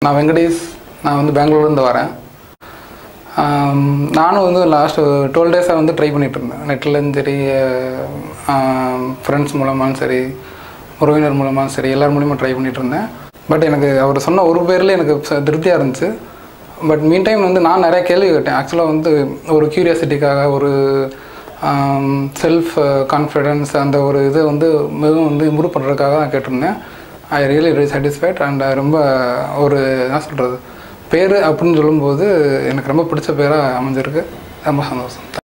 நான் வெங்கடேஷ் நான் வந்து பெங்களூர்லேருந்து வரேன் ஆம், நானும் வந்து லாஸ்ட் டுவெல் டேஸாக வந்து ட்ரை பண்ணிட்டு இருந்தேன் நெட்லேருந்து சரி ஃப்ரெண்ட்ஸ் மூலமாகவும் சரி உறவினர் மூலமாகவும் சரி எல்லார் மூலியமாக ட்ரை பண்ணிட்டு இருந்தேன் பட் எனக்கு அவர் சொன்ன ஒரு பேரில் எனக்கு ச- திருப்தியாக இருந்துச்சு பட் மீன் டைம் வந்து நான் நிறைய கேள்வி கேட்டேன் ஆக்சுவலாக வந்து ஒரு க்யூரியாசிட்டிக்காக ஒரு செல்ஃப் கான்ஃபிடென்ஸ் அந்த ஒரு இதை வந்து மிகவும் வந்து இம்ப்ரூவ் பண்ணுறதுக்காக தான் கேட்டிருந்தேன் I really very satisfied and ரொம்ப ஒரு என்ன சொல்கிறது பேர் அப்படின்னு சொல்லும்போது எனக்கு ரொம்ப பிடிச்ச பேராக அமைஞ்சிருக்கு ரொம்ப சந்தோஷம்